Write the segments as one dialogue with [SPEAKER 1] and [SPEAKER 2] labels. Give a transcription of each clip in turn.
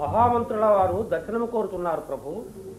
[SPEAKER 1] మహామంత్రుల వారు దర్శనము కోరుతున్నారు ప్రభు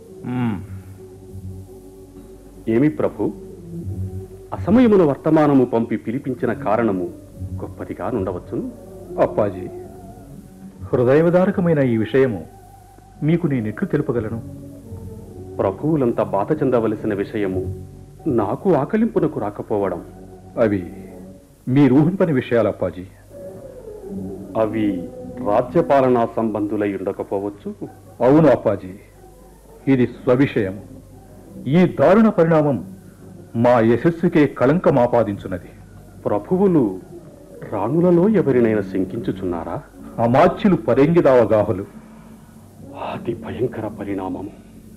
[SPEAKER 2] ఏమి ప్రభు అసమయమున వర్తమానము పంపి పిలిపించిన కారణము గొప్పదిగా నుండవచ్చును
[SPEAKER 3] అప్పాజీ హృదయవిదారకమైన ఈ విషయము మీకు నేనెట్లు తెలుపగలను
[SPEAKER 2] ప్రభువులంతా బాధ చెందవలసిన విషయము నాకు ఆకలింపునకు రాకపోవడం
[SPEAKER 3] అవి మీ ఊహింపని విషయాలు అప్పాజీ
[SPEAKER 2] అవి రాజ్యపాలనా సంబంధులై ఉండకపోవచ్చు
[SPEAKER 3] అవును అప్పాజీ ఇది స్వవిషయం ఈ దారుణ పరిణామం మా యశస్సుకే కళంకం ఆపాదించున్నది
[SPEAKER 2] ప్రభువులు రాణులలో ఎవరినైనా శంకించుచున్నారా
[SPEAKER 3] అమాత్యులు పరెంగిదావగాహులు
[SPEAKER 2] అతి భయంకర పరిణామము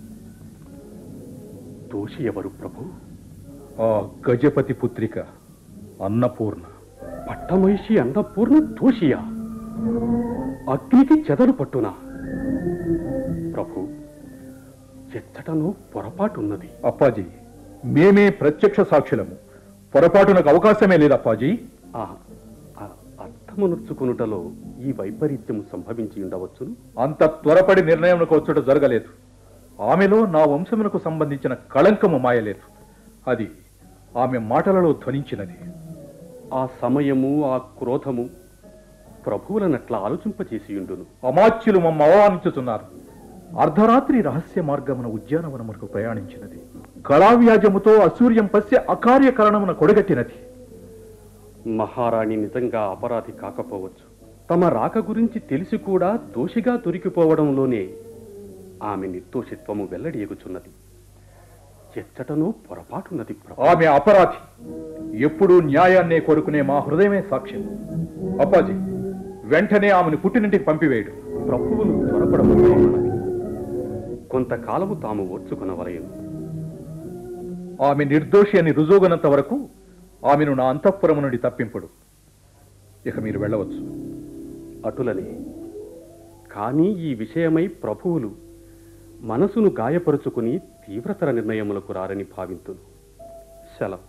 [SPEAKER 2] దోషి ఎవరు ప్రభు
[SPEAKER 3] ఆ గజపతి పుత్రిక అన్నపూర్ణ
[SPEAKER 2] పట్టమహిషి అన్నపూర్ణ దోషియా అగ్నికి చెదలు పట్టునా ప్రభు ఎచ్చటనో పొరపాటున్నది
[SPEAKER 3] అప్పాజీ మేమే ప్రత్యక్ష సాక్షులము పొరపాటునకు అవకాశమే లేదు అప్పాజీ
[SPEAKER 2] ఆ ఆ అర్థమునర్చుకునుటలో ఈ వైపరీత్యము సంభవించి ఉండవచ్చును
[SPEAKER 3] అంత త్వరపడి నిర్ణయంకు వచ్చుట జరగలేదు ఆమెలో నా వంశమునకు సంబంధించిన కళంకము మాయలేదు అది ఆమె మాటలలో ధ్వనించినది
[SPEAKER 2] ఆ సమయము ఆ క్రోధము ప్రభువులనట్లా ఆలోచింపచేసి ఉండును
[SPEAKER 3] అమాత్యులు మమ్మ అవమానించుతున్నారు అర్ధరాత్రి రహస్య మార్గమున ఉద్యానవనమునకు ప్రయాణించినది కళావ్యాజముతో అసూర్యం పశ్య అకార్యకరణమున కొడగట్టినది
[SPEAKER 2] మహారాణి నిజంగా అపరాధి కాకపోవచ్చు తమ రాక గురించి తెలిసి కూడా దోషిగా దొరికిపోవడంలోనే ఆమె నిర్దోషిత్వము వెల్లడి ఎగుచున్నది ఎచ్చటనో పొరపాటున్నది ప్రభు
[SPEAKER 3] ఆమె అపరాధి ఎప్పుడూ న్యాయాన్నే కోరుకునే మా హృదయమే సాక్ష్యం అప్పాజీ వెంటనే ఆమెను పుట్టినింటికి పంపివేయడు
[SPEAKER 2] ప్రభువులు త్వరపడవలసినది కొంతకాలము తాము ఓర్చుకునవలయను
[SPEAKER 3] ఆమె నిర్దోషి అని రుజువుగనంత వరకు ఆమెను నా అంతఃపురము నుండి తప్పింపుడు ఇక మీరు వెళ్ళవచ్చు
[SPEAKER 2] అటులనే కానీ ఈ విషయమై ప్రభువులు మనసును గాయపరుచుకుని తీవ్రతర నిర్ణయములకు రారని భావింతును సెలవు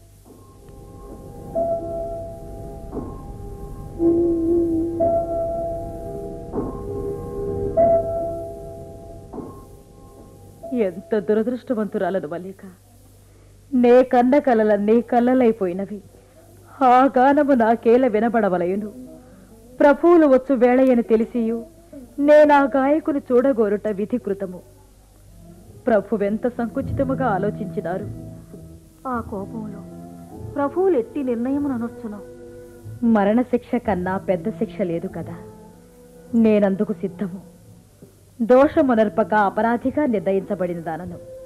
[SPEAKER 4] ఎంత దురదృష్టవంతురాలను మల్లిక నే కన్న కలలన్నీ కళ్ళలైపోయినవి ఆ గానము నాకేల వినబడవలయును ప్రభువులు వచ్చు వేళయని తెలిసియు నేనా గాయకుని చూడగోరుట విధికృతము ప్రభువెంత సంకుచితముగా ఆలోచించినారు
[SPEAKER 5] ఆ కోపంలో ప్రభువులు ఎట్టి నిర్ణయముననొచ్చును
[SPEAKER 4] మరణశిక్ష కన్నా పెద్ద శిక్ష లేదు కదా నేనందుకు సిద్ధము దోషమునర్పక అపరాధిగా నిర్ణయించబడిన దానను